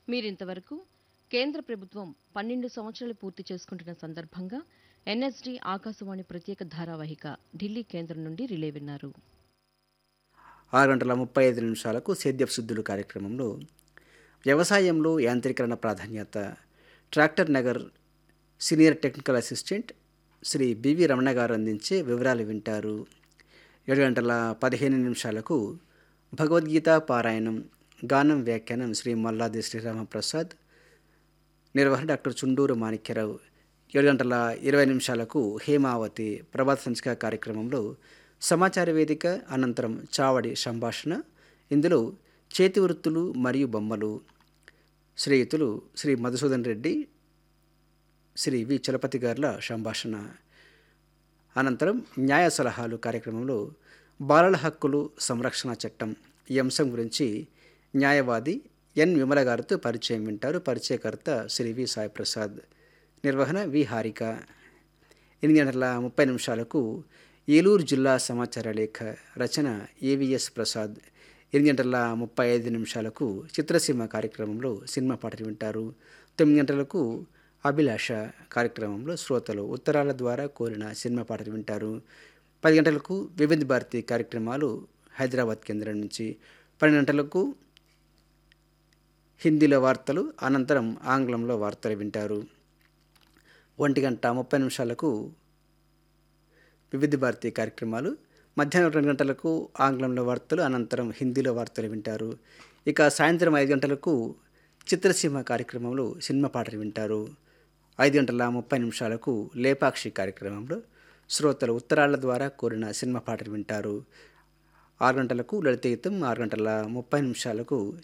మీరింతవరకు కేంద్ర ప్రభుత్వం పన్నెండు సంవత్సరాలు పూర్తి చేసుకుంటున్న సందర్భంగా ఎన్ఎస్డి ఆకాశవాణి ప్రత్యేక ధారావాహిక ఢిల్లీ కేంద్రం నుండి రిలే విన్నారు ఆరు గంటల ముప్పై ఐదు నిమిషాలకు సేద్యపు శుద్ధులు కార్యక్రమంలో వ్యవసాయంలో యాంత్రీకరణ ప్రాధాన్యత ట్రాక్టర్ నగర్ senior technical assistant Shri B V Ramana గారు అందించే వివరాలు వింటారు ఏడు గంటల పదిహేను నిమిషాలకు భగవద్గీత పారాయణం గానం వ్యాఖ్యానం శ్రీ మల్లాది శ్రీరామప్రసాద్ నిర్వహణ డాక్టర్ చుండూరు మాణిక్యరావు ఏడు గంటల ఇరవై నిమిషాలకు హేమావతి ప్రభాత సంచిక కార్యక్రమంలో సమాచార వేదిక అనంతరం చావడి సంభాషణ ఇందులో చేతి వృత్తులు మరియు బొమ్మలు శ్రీయుతులు శ్రీ మధుసూదన్ రెడ్డి శ్రీ వి చలపతి గారుల సంభాషణ అనంతరం న్యాయ సలహాలు కార్యక్రమంలో బాలల హక్కులు సంరక్షణ చట్టం ఈ అంశం గురించి న్యాయవాది ఎన్ విమల గారితో పరిచయం వింటారు పరిచయకర్త శ్రీ వి సాయి ప్రసాద్ నిర్వహణ వి హారిక ఎనిమిది గంటల ముప్పై నిమిషాలకు ఏలూరు జిల్లా సమాచార లేఖ రచన ఏవిఎస్ ప్రసాద్ ఎనిమిది గంటల ముప్పై ఐదు నిమిషాలకు చిత్రసీమ కార్యక్రమంలో సినిమా పాటలు వింటారు తొమ్మిది గంటలకు అభిలాష కార్యక్రమంలో శ్రోతలు ఉత్తరాల ద్వారా కోరిన సినిమా పాటలు వింటారు పది గంటలకు వివిధ భారతి కార్యక్రమాలు హైదరాబాద్ కేంద్రం నుంచి పన్నెండు గంటలకు హిందీలో వార్తలు అనంతరం ఆంగ్లంలో వార్తలు వింటారు ఒంటి గంట ముప్పై నిమిషాలకు వివిధ భారతి కార్యక్రమాలు మధ్యాహ్నం రెండు గంటలకు ఆంగ్లంలో వార్తలు అనంతరం హిందీలో వార్తలు వింటారు ఇక సాయంత్రం ఐదు గంటలకు చిత్రసీమ కార్యక్రమంలో సినిమా పాటలు వింటారు ఐదు గంటల ముప్పై నిమిషాలకు లేపాక్షి కార్యక్రమంలో శ్రోతలు ఉత్తరాల ద్వారా కోరిన సినిమా పాటలు వింటారు ఆరు గంటలకు లలితగీతం ఆరు గంటల ముప్పై నిమిషాలకు